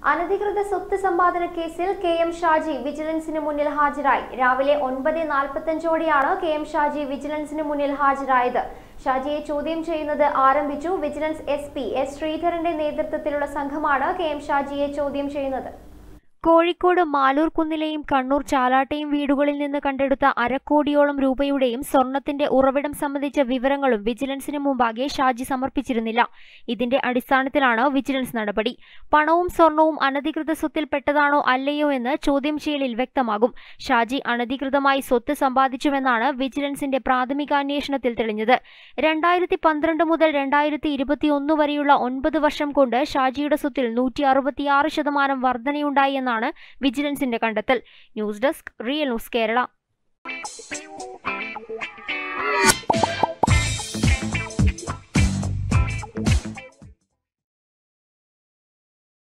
അനധികൃത സ്വത്ത് സമ്പാദന കേസിൽ കെ എം ഷാജി വിജിലൻസിന് മുന്നിൽ ഹാജരായി രാവിലെ ഒൻപത് നാൽപ്പത്തഞ്ചോടെയാണ് കെ എം ഷാജി വിജിലൻസിന് മുന്നിൽ ഹാജരായത് ഷാജിയെ ചോദ്യം ചെയ്യുന്നത് ആരംഭിച്ചു വിജിലൻസ് എസ് പി എസ് ശ്രീധരന്റെ നേതൃത്വത്തിലുള്ള സംഘമാണ് കെ എം ഷാജിയെ ചോദ്യം ചെയ്യുന്നത് കോഴിക്കോട് മാലൂർ കുന്നിലെയും കണ്ണൂർ ചാലാട്ടയും വീടുകളിൽ നിന്ന് കണ്ടെടുത്ത അരക്കോടിയോളം രൂപയുടെയും സ്വർണത്തിന്റെ ഉറവിടം സംബന്ധിച്ച വിവരങ്ങളും വിജിലൻസിന് മുമ്പാകെ ഷാജി സമർപ്പിച്ചിരുന്നില്ല ഇതിന്റെ അടിസ്ഥാനത്തിലാണ് വിജിലൻസ് നടപടി പണവും സ്വർണവും അനധികൃത സ്വത്തിൽപ്പെട്ടതാണോ അല്ലയോ എന്ന് ചോദ്യം ചെയ്യലിൽ വ്യക്തമാകും ഷാജി അനധികൃതമായി സ്വത്ത് സമ്പാദിച്ചുവെന്നാണ് വിജിലൻസിന്റെ പ്രാഥമിക അന്വേഷണത്തിൽ തെളിഞ്ഞത് രണ്ടായിരത്തി പന്ത്രണ്ട് മുതൽ രണ്ടായിരത്തി ഇരുപത്തിയൊന്ന് വരെയുള്ള ഒൻപത് വർഷം കൊണ്ട് ഷാജിയുടെ സ്വത്തിൽ നൂറ്റി അറുപത്തിയാറ് ശതമാനം വർധനയുണ്ടായി എന്നാണ് വിജിലൻസിന്റെ കണ്ടെത്തൽ news desk real news Kerala